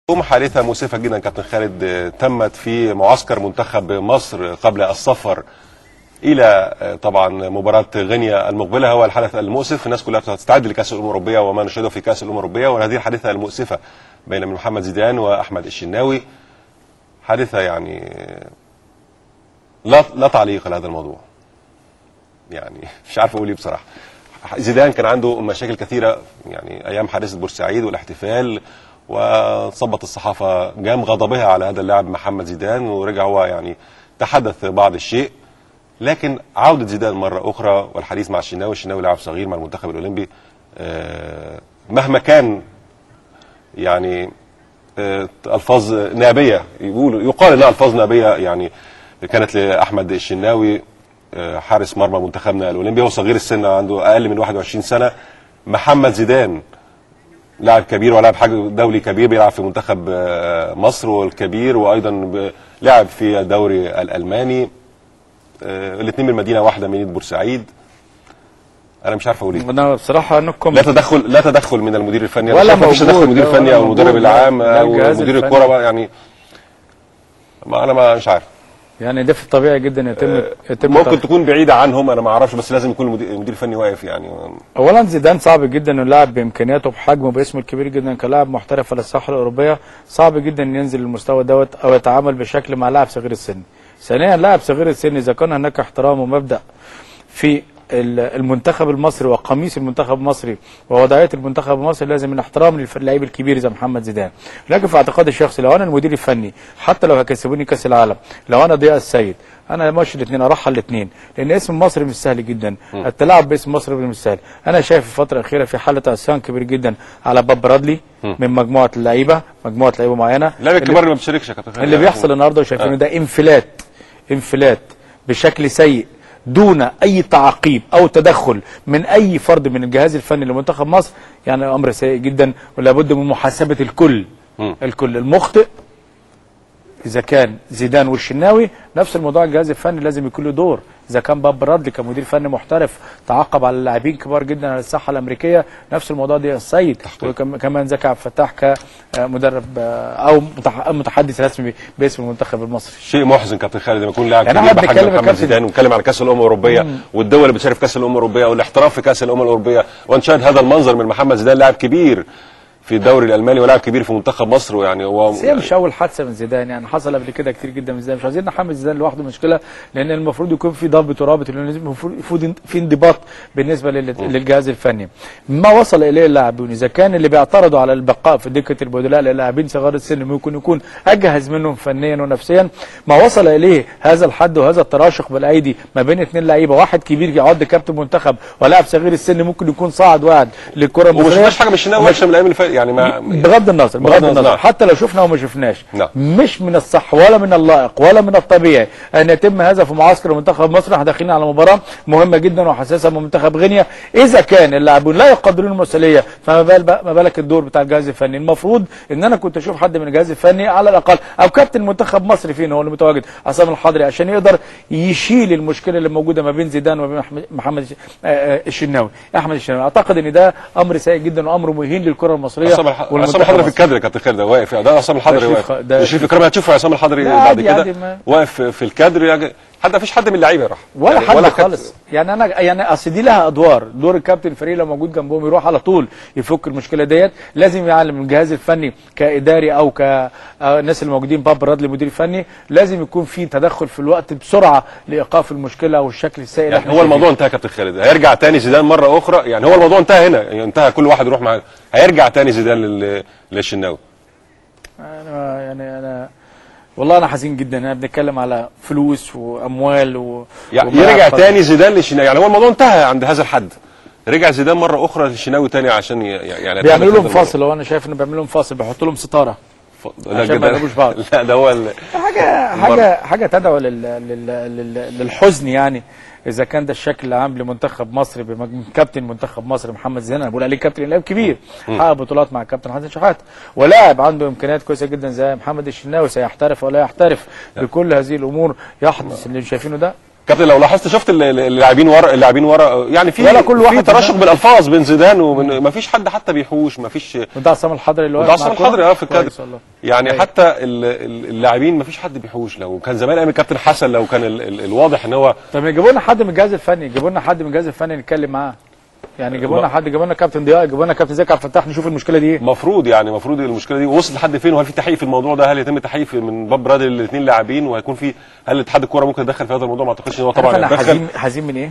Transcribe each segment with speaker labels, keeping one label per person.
Speaker 1: يوم حادثة مؤسفة جدا كابتن خالد آه، تمت في معسكر منتخب مصر قبل السفر إلى آه، طبعا مباراة غينيا المقبلة هو الحدث المؤسف الناس كلها تستعد لكأس الأمم الأوروبية وما نشهده في كأس الأمم الأوروبية وهذه الحادثة المؤسفة بين محمد زيدان وأحمد الشناوي حادثة يعني آه، لا لا تعليق لهذا الموضوع يعني مش عارف اقول ايه بصراحه زيدان كان عنده مشاكل كثيره يعني ايام حادثه بورسعيد والاحتفال وصبت الصحافه جام غضبها على هذا اللاعب محمد زيدان ورجع هو يعني تحدث بعض الشيء لكن عوده زيدان مره اخرى والحديث مع الشناوي الشناوي لاعب صغير مع المنتخب الاولمبي آه، مهما كان يعني آه، الفاظ نابيه يقولوا يقال انها الفاظ نابيه يعني كانت لاحمد الشناوي آه، حارس مرمى منتخبنا الاولمبي هو صغير السن عنده اقل من 21 سنه محمد زيدان لاعب كبير ولاعب حاجه دولي كبير بيلعب في منتخب آه، مصر والكبير وايضا ب- لعب في الدوري الالماني الاثنين من مدينه واحده مدينه بورسعيد انا مش عارف اقول ايه
Speaker 2: انا بصراحه انكم
Speaker 1: لا تدخل لا تدخل من المدير الفني أنا
Speaker 2: ولا
Speaker 1: شايف مفيش
Speaker 2: موجود،
Speaker 1: تدخل المدير
Speaker 2: لا
Speaker 1: الفني
Speaker 2: ولا
Speaker 1: او المدرب
Speaker 2: موجود، لا.
Speaker 1: العام
Speaker 2: لا
Speaker 1: او
Speaker 2: الجهاز
Speaker 1: مدير
Speaker 2: الفني.
Speaker 1: الكوره بقى يعني ما انا ما مش عارف
Speaker 2: يعني ده في الطبيعي جدا يتم يتم
Speaker 1: ممكن
Speaker 2: تغ-
Speaker 1: تكون بعيده عنهم انا ما اعرفش بس لازم يكون المدير المدير الفني واقف يعني
Speaker 2: اولا زيدان صعب جدا انه لاعب بامكانياته بحجمه باسمه الكبير جدا كلاعب محترف على الساحه الاوروبيه صعب جدا ان ينزل للمستوى دوت او يتعامل بشكل مع لاعب صغير السن. ثانيا لاعب صغير السن اذا كان هناك احترام ومبدا في ال- المنتخب المصري وقميص المنتخب المصري ووضعيه المنتخب المصري لازم من احترام للعيب الكبير زي محمد زيدان لكن في اعتقادي الشخصي لو انا المدير الفني حتى لو هيكسبوني كاس العالم لو انا ضياء السيد انا ماشي الاثنين ارحل الاثنين لان اسم مصر مش سهل جدا التلاعب باسم مصر مش سهل انا شايف الفتره الاخيره في حاله عصيان كبير جدا على باب برادلي من مجموعه اللعيبه مجموعه لعيبه معينه
Speaker 1: اللعيبه
Speaker 2: اللي-
Speaker 1: الكبار اللي ما بتشاركش يا كابتن خالد.
Speaker 2: اللي بيحصل النهارده وشايفينه ده انفلات انفلات بشكل سيء دون اي تعقيب او تدخل من اي فرد من الجهاز الفني لمنتخب مصر يعني امر سيء جدا ولا بد من محاسبه الكل
Speaker 1: مم.
Speaker 2: الكل المخطئ اذا كان زيدان والشناوي نفس الموضوع الجهاز الفني لازم يكون له دور اذا كان باب برادلي كمدير فني محترف تعاقب على لاعبين كبار جدا على الساحه الامريكيه نفس الموضوع ده السيد وكمان زكي عبد الفتاح كمدرب آه، او متح- متحدث رسمي باسم المنتخب المصري
Speaker 1: شيء محزن كابتن خالد لما يكون لاعب
Speaker 2: يعني
Speaker 1: كبير
Speaker 2: احنا
Speaker 1: بحجم
Speaker 2: بنتكلم يا
Speaker 1: محمد
Speaker 2: كابتن-
Speaker 1: زيدان ونتكلم على كاس الامم الاوروبيه والدول اللي بتشارك في كاس الامم الاوروبيه والاحتراف في كاس الامم الاوروبيه ونشاهد هذا المنظر من محمد زيدان لاعب كبير في الدوري الالماني ولاعب كبير في منتخب مصر ويعني هو
Speaker 2: بس هي مش اول حادثه من زيدان يعني حصل قبل كده كتير جدا من زيدان مش عايزين نحمل زيدان لوحده مشكله لان المفروض يكون في ضبط ورابط لأن لازم المفروض المفروض في انضباط بالنسبه لل- للجهاز الفني ما وصل اليه اللاعبون اذا كان اللي بيعترضوا على البقاء في دكه البدلاء للاعبين صغار السن ممكن يكون اجهز منهم فنيا ونفسيا ما وصل اليه هذا الحد وهذا التراشق بالايدي ما بين اثنين لعيبه واحد كبير يعد كابتن منتخب ولاعب صغير السن ممكن يكون صاعد واحد للكره
Speaker 1: وما
Speaker 2: المصريه
Speaker 1: شفناش حاجه من الشناوي وحشه من الايام اللي فاتت يعني ما
Speaker 2: بغض النظر
Speaker 1: بغض
Speaker 2: بغض
Speaker 1: النظر.
Speaker 2: النظر حتى لو شفنا وما شفناش
Speaker 1: نعم.
Speaker 2: مش من الصح ولا من اللائق ولا من الطبيعي ان يتم هذا في معسكر منتخب مصر احنا داخلين على مباراه مهمه جدا وحساسه من منتخب غينيا اذا كان اللاعبون لا يقدرون المسؤوليه فما بال بقى- ما بالك الدور بتاع الجهاز الفني المفروض ان انا كنت اشوف حد من الجهاز الفني على الاقل او كابتن منتخب مصر فين هو اللي متواجد عصام الحضري عشان يقدر يشيل المشكله اللي موجوده ما بين زيدان وما بين أحمد- محمد الش- آه، آه، الشناوي احمد الشناوي اعتقد ان ده امر سيء جدا وامر مهين للكره المصريه
Speaker 1: عصام الح- عصام
Speaker 2: والمنتخب
Speaker 1: الحضري في
Speaker 2: المصري.
Speaker 1: الكادر يا كابتن خالد ده واقف ده عصام الحضري
Speaker 2: شريف
Speaker 1: واقف
Speaker 2: خ- ده
Speaker 1: ده شريف اكرام هتشوف عصام الحضري
Speaker 2: لا،
Speaker 1: بعد
Speaker 2: عادي-
Speaker 1: كده
Speaker 2: عادي ما-
Speaker 1: واقف في الكادر يعني حتى مفيش حد من اللعيبه راح
Speaker 2: ولا
Speaker 1: يعني
Speaker 2: حد
Speaker 1: كابتن-
Speaker 2: خالص يعني انا يعني اصل دي لها ادوار دور الكابتن الفريق لو موجود جنبهم يروح على طول يفك المشكله ديت لازم يعلم الجهاز الفني كاداري او كالناس اللي موجودين باب رادلي مدير فني لازم يكون في تدخل في الوقت بسرعه لايقاف المشكله او الشكل السيء اللي
Speaker 1: يعني
Speaker 2: احنا
Speaker 1: هو الموضوع انتهى يا كابتن خالد هيرجع تاني زيدان مره اخرى يعني هو الموضوع انتهى هنا يعني انتهى كل واحد يروح مع هيرجع تاني زيدان لل- للشناوي
Speaker 2: انا يعني انا والله انا حزين جدا انا بنتكلم على فلوس واموال و
Speaker 1: يعني
Speaker 2: وملاعب
Speaker 1: يرجع
Speaker 2: خاصة.
Speaker 1: تاني زيدان للشناوي يعني هو الموضوع انتهى عند هذا الحد رجع زيدان مره اخرى للشناوي تاني عشان ي- يعني
Speaker 2: بيعملوا لهم
Speaker 1: يتعامل
Speaker 2: فاصل هو انا شايف انه بيعملوا لهم فاصل بيحطوا لهم ستاره
Speaker 1: ف- لا
Speaker 2: عشان ما
Speaker 1: كده-
Speaker 2: يضربوش بعض.
Speaker 1: لا ده هو ال-
Speaker 2: حاجه حاجه حاجه تدعو لل... لل... لل... للحزن يعني اذا كان ده الشكل العام لمنتخب مصر بمج- كابتن منتخب مصر محمد زيدان انا بقول عليه كابتن لاعب كبير حقق بطولات مع الكابتن حسن شحاته ولاعب عنده امكانيات كويسه جدا زي محمد الشناوي سيحترف ولا يحترف بكل هذه الامور يحدث اللي شايفينه ده
Speaker 1: كابتن لو لاحظت شفت ال- ال- اللاعبين ورا اللاعبين ورا يعني في
Speaker 2: ولا كل
Speaker 1: في
Speaker 2: واحد
Speaker 1: تراشق
Speaker 2: ده.
Speaker 1: بالالفاظ بين زيدان وبين ما فيش حد حتى بيحوش ما فيش
Speaker 2: وده عصام الحضري اللي واقف
Speaker 1: وده
Speaker 2: مع
Speaker 1: عصام
Speaker 2: الكرة.
Speaker 1: الحضري اه في الكادر
Speaker 2: كويس والله.
Speaker 1: يعني
Speaker 2: أيوة.
Speaker 1: حتى ال- ال- اللاعبين ما فيش حد بيحوش لو كان زمان ايام الكابتن حسن لو كان ال- ال- الواضح ان هو
Speaker 2: طب يجيبوا لنا حد من الجهاز الفني يجيبوا لنا حد من الجهاز الفني نتكلم معاه يعني يجيبوا لنا حد يجيبوا لنا كابتن ضياء يجيبوا لنا كابتن زكي عبد الفتاح نشوف المشكله دي ايه
Speaker 1: مفروض يعني مفروض المشكله دي وصل لحد فين وهل في تحقيق في الموضوع ده هل يتم تحقيق في- من باب رادل الاثنين لاعبين وهيكون في هل اتحاد الكوره ممكن يدخل في هذا الموضوع ما اعتقدش ان هو
Speaker 2: طبعا
Speaker 1: طبعا
Speaker 2: انا
Speaker 1: يتدخل
Speaker 2: حزين حزين من ايه؟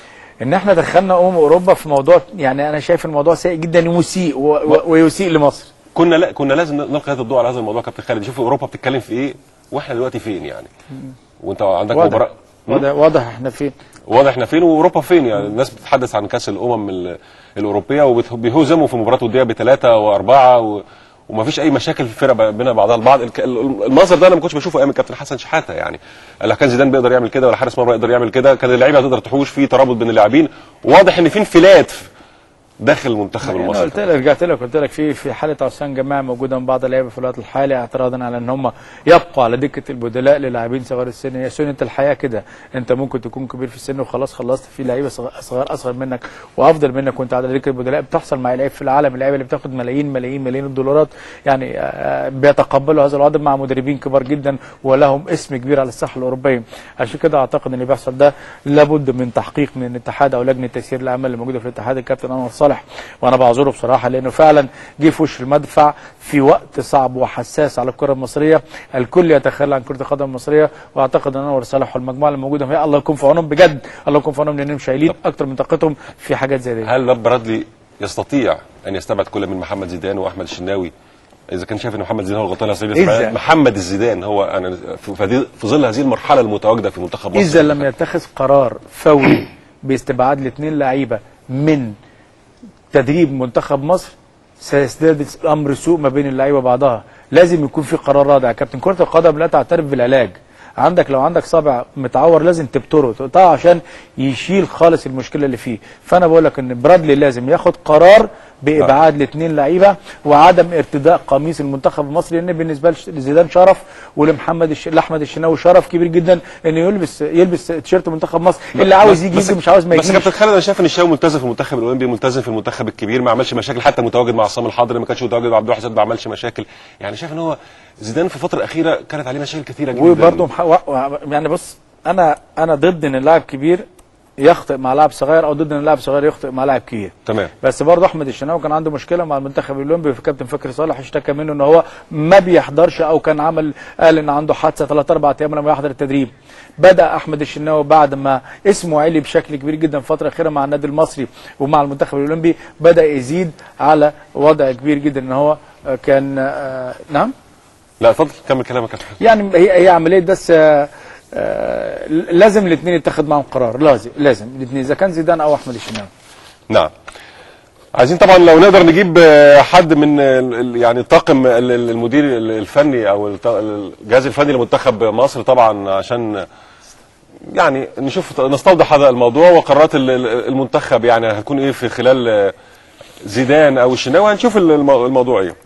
Speaker 2: ان احنا دخلنا امم اوروبا في موضوع يعني انا شايف الموضوع سيء جدا ومسيء و- و- ويسيء لمصر
Speaker 1: كنا لا كنا لازم نلقي هذا الضوء على هذا الموضوع كابتن خالد شوف اوروبا بتتكلم في ايه واحنا دلوقتي فين يعني وانت عندك
Speaker 2: واضح
Speaker 1: مباراه
Speaker 2: واضح, واضح احنا فين
Speaker 1: واضح احنا فين واوروبا فين يعني الناس بتتحدث عن كاس الامم ال- الاوروبيه وبيهزموا في مباراه وديه بثلاثه واربعه و... وما فيش اي مشاكل في الفرق بينها بعضها البعض الك- ال- المنظر ده انا ما كنتش بشوفه ايام الكابتن حسن شحاته يعني لا كان زيدان بيقدر يعمل كده ولا حارس مرمى يقدر يعمل كده كان اللعيبه هتقدر تحوش في ترابط بين اللاعبين واضح ان في انفلات داخل المنتخب
Speaker 2: انا
Speaker 1: المصري
Speaker 2: قلت لك رجعت لك قلت لك في في حاله عصيان جماعي موجوده من بعض اللعيبه في الوقت الحالي اعتراضا على ان هم يبقوا على دكه البدلاء للاعبين صغار السن هي سنه الحياه كده انت ممكن تكون كبير في السن وخلاص خلصت في لعيبه صغ- صغار اصغر منك وافضل منك وانت على دكه البدلاء بتحصل مع لعيب في العالم اللعيبه اللي بتاخد ملايين ملايين ملايين الدولارات يعني آه، بيتقبلوا هذا الوضع مع مدربين كبار جدا ولهم اسم كبير على الساحه الاوروبيه عشان كده اعتقد ان اللي بيحصل ده لابد من تحقيق من الاتحاد او لجنه تسيير الاعمال اللي موجوده في الاتحاد الكابتن انور صالح وانا بعذره بصراحه لانه فعلا جه في وش المدفع في وقت صعب وحساس على الكره المصريه الكل يتخلى عن كره القدم المصريه واعتقد ان انور صالح والمجموعه اللي موجوده فيها الله يكون في عونهم بجد الله يكون في عونهم لانهم شايلين اكتر من طاقتهم في حاجات زي دي
Speaker 1: هل باب برادلي يستطيع ان يستبعد كل من محمد زيدان واحمد الشناوي اذا كان شايف ان محمد زيدان هو الغلطان على سبيل
Speaker 2: إذا-
Speaker 1: المثال محمد الزيدان هو انا في, في, في ظل هذه المرحله المتواجده في منتخب مصر
Speaker 2: اذا لم يتخذ قرار فوري باستبعاد الاثنين لعيبه من تدريب منتخب مصر سيزداد الامر سوء ما بين اللعيبه بعضها لازم يكون في قرار رادع يا كابتن كره القدم لا تعترف بالعلاج عندك لو عندك صابع متعور لازم تبتره تقطعه عشان يشيل خالص المشكله اللي فيه فانا بقول لك ان برادلي لازم ياخد قرار بابعاد الاثنين لعيبه وعدم ارتداء قميص المنتخب المصري لان بالنسبه لش- لزيدان شرف ولمحمد الش... لاحمد الشناوي شرف كبير جدا انه يلبس يلبس تيشيرت منتخب مصر اللي عاوز يجي يجي مش عاوز ما
Speaker 1: بس
Speaker 2: يجيش
Speaker 1: كابتن خالد انا شايف ان الشاوي ملتزم في المنتخب الاولمبي ملتزم في المنتخب الكبير ما عملش مشاكل حتى متواجد مع عصام الحضري ما كانش متواجد مع عبد الواحد زيد ما عملش مشاكل يعني شايف ان هو زيدان في الفتره الاخيره كانت عليه مشاكل كثيره جدا
Speaker 2: وبرضه مح... و... و- يعني بص انا انا ضد ان اللاعب كبير يخطئ مع لاعب صغير او ضد ان اللاعب صغير يخطئ مع لاعب كبير
Speaker 1: تمام
Speaker 2: بس برضه احمد الشناوي كان عنده مشكله مع المنتخب الاولمبي في كابتن فكري صالح اشتكى منه ان هو ما بيحضرش او كان عمل قال ان عنده حادثه ثلاث اربع ايام لما يحضر التدريب بدا احمد الشناوي بعد ما اسمه علي بشكل كبير جدا الفتره الاخيره مع النادي المصري ومع المنتخب الاولمبي بدا يزيد على وضع كبير جدا ان هو آه، كان آه، نعم
Speaker 1: لا اتفضل كمل كلامك يا كابتن
Speaker 2: يعني هي هي عمليه بس آه، آه، لازم الاثنين يتخذ معهم قرار لازم لازم الاثنين اذا كان زيدان او احمد الشناوي
Speaker 1: نعم عايزين طبعا لو نقدر نجيب آه، حد من ال- ال- يعني الطاقم ال- ال- المدير ال- الفني او الط- الجهاز الفني لمنتخب مصر طبعا عشان يعني نشوف نستوضح هذا الموضوع وقرارات ال- ال- المنتخب يعني هتكون ايه في خلال آه، زيدان او الشناوي هنشوف ال- المو- الموضوع ايه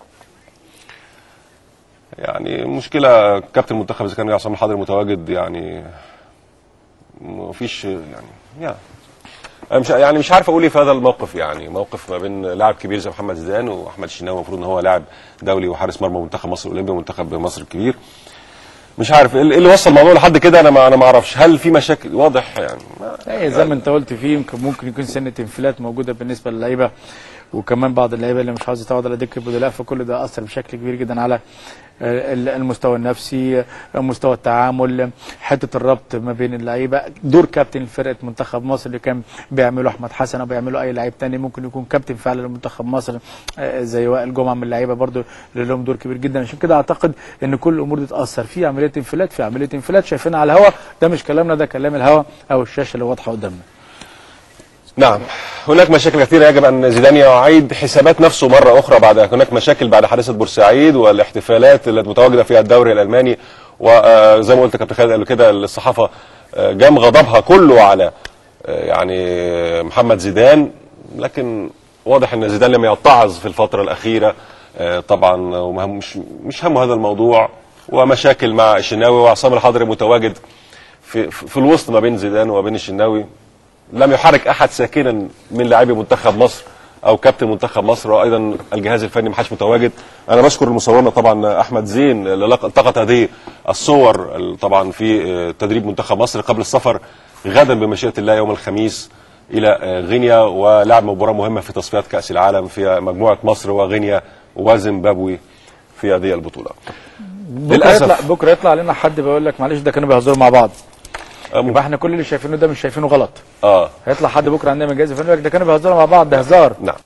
Speaker 1: يعني مشكلة كابتن المنتخب اذا كان عصام الحضري متواجد يعني مفيش يعني يعني أنا مش يعني مش عارف اقول ايه في هذا الموقف يعني موقف ما بين لاعب كبير زي محمد زيدان واحمد الشناوي المفروض ان هو لاعب دولي وحارس مرمى منتخب مصر الاولمبي ومنتخب مصر الكبير مش عارف ايه اللي وصل الموضوع لحد كده انا ما انا ما اعرفش هل في مشاكل واضح يعني ما-
Speaker 2: ايه زي ما انت قلت فيه يمكن ممكن يكون سنه انفلات موجوده بالنسبه للعيبه وكمان بعض اللعيبه اللي مش عاوزه تقعد على دكه البدلاء فكل ده اثر بشكل كبير جدا على آه، ال- المستوى النفسي آه، مستوى التعامل حته الربط ما بين اللعيبه دور كابتن فرقه منتخب مصر اللي كان بيعمله احمد حسن او بيعمله اي لعيب تاني ممكن يكون كابتن فعلا لمنتخب مصر آه، زي وائل جمعه من اللعيبه برضو اللي لهم دور كبير جدا عشان كده اعتقد ان كل الامور دي تاثر في عمليه انفلات في عمليه انفلات شايفينها على الهواء ده مش كلامنا ده كلام الهواء او الشاشه اللي واضحه قدامنا
Speaker 1: نعم هناك مشاكل كثيرة يجب أن زيدان يعيد حسابات نفسه مرة أخرى بعد هناك مشاكل بعد حادثة بورسعيد والاحتفالات التي متواجدة فيها الدوري الألماني وزي ما قلت كابتن خالد قبل كده الصحافة آه، جام غضبها كله على آه، يعني محمد زيدان لكن واضح أن زيدان لم يتعظ في الفترة الأخيرة آه، طبعا ومهم- مش مش همه هذا الموضوع ومشاكل مع الشناوي وعصام الحضري متواجد في في الوسط ما بين زيدان وما بين الشناوي لم يحرك احد ساكنا من لاعبي منتخب مصر او كابتن منتخب مصر وايضا الجهاز الفني ما حدش متواجد انا بشكر المصورنا طبعا احمد زين اللي لق- التقط هذه الصور ال- طبعا في آه، تدريب منتخب مصر قبل السفر غدا بمشيئه الله يوم الخميس الى آه، غينيا ولعب مباراه مهمه في تصفيات كاس العالم في مجموعه مصر وغينيا وزيمبابوي في هذه البطوله
Speaker 2: بكره
Speaker 1: للأسف.
Speaker 2: يطلع بكره يطلع علينا حد بيقول لك معلش ده كانوا بيهزروا مع بعض
Speaker 1: آه،
Speaker 2: يبقى احنا كل اللي شايفينه ده مش شايفينه غلط
Speaker 1: اه
Speaker 2: هيطلع حد بكره عندنا من الجهاز الفني يقول لك ده كانوا بيهزروا مع بعض ده هزار
Speaker 1: نعم